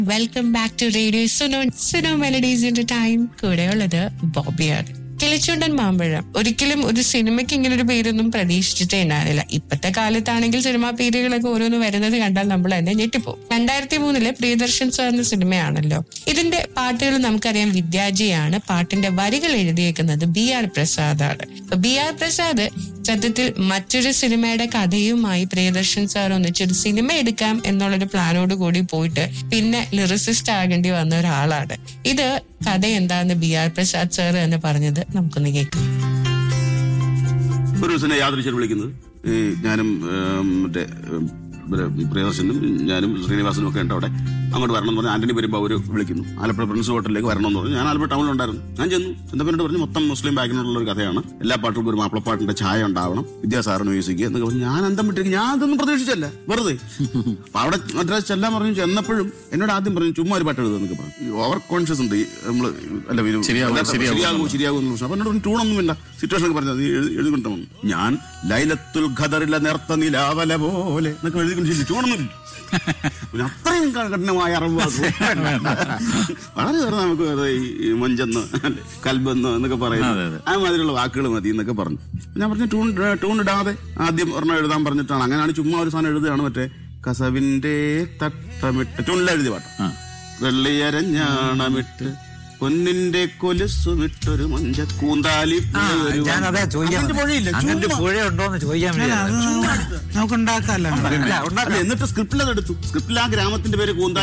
Welcome back to radio Suno Suno മെലഡീസിന്റെ time കൂടെയുള്ളത് ബോബിയാണ് കിളിച്ചുണ്ടൻ മാമ്പഴം ഒരിക്കലും ഒരു സിനിമയ്ക്ക് ഇങ്ങനെ ഒരു പേരൊന്നും പ്രതീക്ഷിച്ചിട്ടേ ഉണ്ടായിരുന്നില്ല ഇപ്പത്തെ കാലത്താണെങ്കിൽ സിനിമാ പേരുകളൊക്കെ ഓരോന്ന് വരുന്നത് കണ്ടാൽ നമ്മൾ തന്നെ ഞെട്ടിപ്പോകും രണ്ടായിരത്തി മൂന്നിലെ പ്രിയദർശൻ സാർ എന്ന സിനിമയാണല്ലോ ഇതിന്റെ പാട്ടുകൾ നമുക്കറിയാം വിദ്യാജിയാണ് പാട്ടിന്റെ വരികൾ എഴുതിയേക്കുന്നത് ബി ആർ പ്രസാദാണ് ബി ആർ പ്രസാദ് സത്യത്തിൽ മറ്റൊരു സിനിമയുടെ കഥയുമായി പ്രിയദർശൻ സാർ ഒന്നിച്ചൊരു സിനിമ എടുക്കാം എന്നുള്ളൊരു പ്ലാനോട് കൂടി പോയിട്ട് പിന്നെ ലിറിസിസ്റ്റ് ആകേണ്ടി വന്ന ഒരാളാണ് ഇത് കഥ എന്താന്ന് ബി ആർ പ്രസാദ് സാർ എന്ന് പറഞ്ഞത് നമുക്കൊന്ന് കേൾക്കാം ഒരു ദിവസം യാദൃശ്യം വിളിക്കുന്നത് ഈ ഞാനും ഏം, മറ്റേ ഏം, ഇവരെ പ്രിയദർശനും ഞാനും ശ്രീനിവാസനും ഒക്കെ ഉണ്ട് അവിടെ അങ്ങോട്ട് വരണം എന്ന് പറഞ്ഞ് ആന്റണി വരുമ്പോൾ അവർ വിളിക്കുന്നു ആലപ്പുഴ പ്രിൻസ് ഹോട്ടലിലേക്ക് വരണം എന്ന് പറഞ്ഞു ഞാൻ ആലപ്പുഴ ടൗണിലുണ്ടായിരുന്നു ഞാൻ ചെന്നു ചെന്നപ്പനോട് പറഞ്ഞു മൊത്തം മുസ്ലിം ബാക്കിനുള്ള ഒരു കഥയാണ് എല്ലാ പാട്ടുകൾക്കും ഒരു മാപ്പിളപ്പാട്ടിന്റെ ഛായ ഉണ്ടാവണം വിദ്യാസാറിന് മ്യൂസിക് എന്നൊക്കെ പറഞ്ഞു ഞാൻ അന്തം വിട്ടിരിക്കും ഞാൻ അതൊന്നും പ്രതീക്ഷിച്ചല്ല വെറുതെ അപ്പൊ അവിടെ മറ്റേ ചെല്ലാൻ പറഞ്ഞു ചെന്നപ്പോഴും എന്നോട് ആദ്യം പറഞ്ഞു ചുമ്മാ ഒരു പാട്ട് എഴുതുന്നൊക്കെ പറഞ്ഞു ഓവർ കോൺഷ്യസ് ഉണ്ട് ഈ നമ്മള് അല്ല ഇത് ശരിയാകും, ശരിയാകും. ശരിയാകും ശരിയാകും എന്ന് പറഞ്ഞു. അപ്പൊ എന്നോട് ട്യൂണൊന്നുമില്ല സിറ്റുവേഷൻ ഒക്കെ പറഞ്ഞത് എഴുതിക്കൊണ്ടു വന്നു ഞാൻ ലൈലത്തുൽ ഖദറിലെ നേർത്ത നിലാവല പോലെ എന്നൊക്കെ എഴുതിക്കൊണ്ട് ട്യൂണൊന്നുമില്ല പിന്നെ അത്രയും ക- കഠിനമായ അറിവ് അത് വളരെ വേറെ നമുക്ക് വേറെ ഈ മൊഞ്ചെന്ന് അല്ലെ, കൽബെന്ന് എന്നൊക്കെ അതെ, പറയുന്നത് അതെ. ആ മാതിരിയുള്ള വാക്കുകൾ മതി എന്നൊക്കെ പറഞ്ഞു ഞാൻ പറഞ്ഞു ട്യൂൺ ട്യൂൺ ഇടാതെ ആദ്യം ഒരെണ്ണം എഴുതാൻ പറഞ്ഞിട്ടാണ് അങ്ങനെയാണ് ചുമ്മാ ഒരു സാധനം എഴുതുകയാണ് മറ്റേ കസവിന്റെ തട്ടമിട്ട് ട്യൂണിൽ എഴുതിയ പാട്ട് ആ. വെള്ളിയരഞ്ഞാണമിട്ട് പൊന്നിന്റെ കൊലുസുമിട്ടൊരു മഞ്ച കൂന്താലി ഞാൻ അതാ ചോദിക്കാൻ അങ്ങനത്തെ പുഴയില്ല, അങ്ങനത്തെ ചുമ്മാ. പുഴ ഉണ്ടോന്ന് ചോദിക്കാൻ അല്ല, വേണ്ടി അത് നമുക്ക് ഉണ്ടാക്കാമല്ലോ അല്ല ഉണ്ടാക്കാം എന്നിട്ട് സ്ക്രിപ്റ്റിൽ അത് എടുത്തു സ്ക്രിപ്റ്റിൽ ആ ഗ്രാമത്തിന്റെ പേര് കൂന്താലി